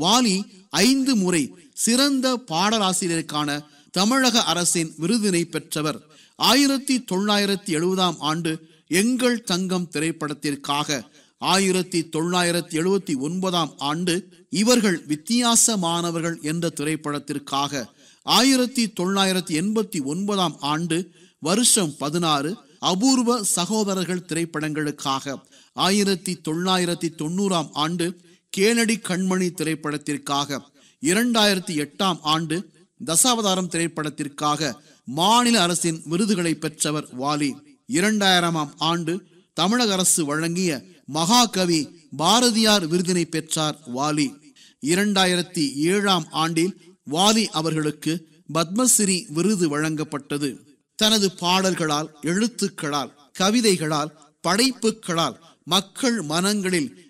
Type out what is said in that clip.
வாலி ஐந்து முறை சிறந்த பாடலாசிரியருக்கான தமிழக அரசின் விருதினை பெற்றவர் ஆயிரத்தி தொள்ளாயிரத்தி எழுபதாம் ஆண்டு எங்கள் தங்கம் திரைப்படத்திற்காக ஆயிரத்தி தொள்ளாயிரத்தி எழுபத்தி ஒன்பதாம் ஆண்டு இவர்கள் வித்தியாசமானவர்கள் என்ற திரைப்படத்திற்காக ஆயிரத்தி தொள்ளாயிரத்தி எண்பத்தி ஒன்பதாம் ஆண்டு வருஷம் பதினாறு அபூர்வ சகோதரர்கள் திரைப்படங்களுக்காக ஆயிரத்தி தொள்ளாயிரத்தி தொண்ணூறாம் ஆண்டு கேனடி கண்மணி திரைப்படத்திற்காக இரண்டாயிரத்தி எட்டாம் ஆண்டு தசாவதாரம் திரைப்படத்திற்காக மாநில அரசின் விருதுகளை பெற்றவர் வாலி இரண்டாயிரமாம் ஆண்டு தமிழக அரசு வழங்கிய மகாகவி பாரதியார் விருதினை பெற்றார் வாலி இரண்டாயிரத்தி ஏழாம் ஆண்டில் வாலி அவர்களுக்கு பத்மஸ்ரீ விருது வழங்கப்பட்டது தனது பாடல்களால் எழுத்துக்களால் கவிதைகளால் படைப்புகளால் மக்கள் மனங்களில்